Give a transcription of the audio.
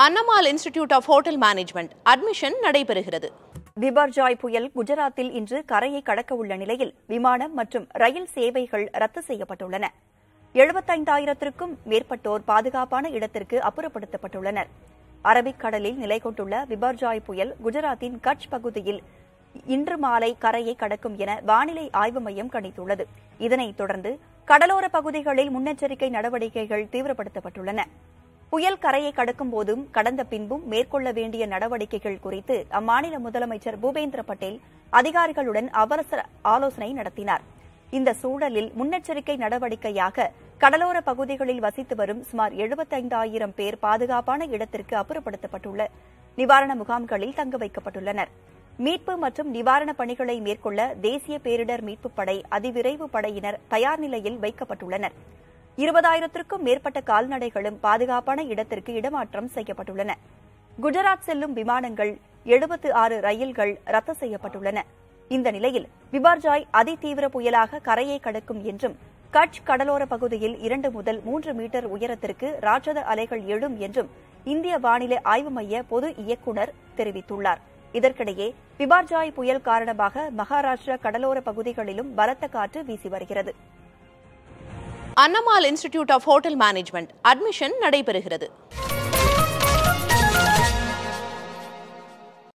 அன்னமால் institute of hotel management admission நடைபெறுகிறது பிபர்ஜாய் புயல் குஜராத்தில் இன்று கரையை கடக்க உள்ள நிலையில் விமானம் மற்றும் ரயில் சேவைகள் ரத்து செய்யப்பட்டுள்ளன எழுபத்தைந்தாயிரத்திற்கும் மேற்பட்டோர் பாதுகாப்பான இடத்திற்கு அப்புறப்படுத்தப்பட்டுள்ளனர் அரபிக்கடலில் நிலை கொண்டுள்ள பிபர்ஜாய் புயல் குஜராத்தின் கட்ச் பகுதியில் இன்று மாலை கரையை கடக்கும் என வானிலை ஆய்வு மையம் கணித்துள்ளது இதனைத் தொடர்ந்து கடலோர பகுதிகளில் முன்னெச்சரிக்கை நடவடிக்கைகள் தீவிரப்படுத்தப்பட்டுள்ளன புயல் கரையை கடக்கும் போதும் கடந்த பின்பும் மேற்கொள்ள வேண்டிய நடவடிக்கைகள் குறித்து அம்மாநில முதலமைச்சர் பூபேந்திர பட்டேல் அதிகாரிகளுடன் அவசர ஆலோசனை நடத்தினார் இந்த சூழலில் முன்னெச்சரிக்கை நடவடிக்கையாக கடலோர பகுதிகளில் வசித்து வரும் சுமார் எழுபத்தைந்தாயிரம் பேர் பாதுகாப்பான இடத்திற்கு அப்புறப்படுத்தப்பட்டுள்ள நிவாரண முகாம்களில் தங்க வைக்கப்பட்டுள்ளனர் மீட்பு மற்றும் நிவாரணப் பணிகளை மேற்கொள்ள தேசிய பேரிடர் மீட்புப் படை அதிவிரைவு படையினர் தயார் நிலையில் வைக்கப்பட்டுள்ளனர் இருபதாயிரத்திற்கும் மேற்பட்ட கால்நடைகளும் பாதுகாப்பான இடத்திற்கு இடமாற்றம் செய்யப்பட்டுள்ளன குஜராத் செல்லும் விமானங்கள் எழுபத்து ஆறு ரயில்கள் ரத்து செய்யப்பட்டுள்ளன இந்த நிலையில் பிபார்ஜாய் அதிதீவிர புயலாக கரையை கடக்கும் என்றும் கட்ச் கடலோர பகுதியில் இரண்டு முதல் மூன்று மீட்டர் உயரத்திற்கு ராட்சத அலைகள் எழும் என்றும் இந்திய வானிலை ஆய்வு மைய பொது இயக்குநர் தெரிவித்துள்ளார் இதற்கிடையே பிபார்ஜாய் புயல் காரணமாக மகாராஷ்டிரா கடலோர பகுதிகளிலும் பலத்த காற்று வீசி வருகிறது Annamal institute of hotel management admission நடைபெறுகிறது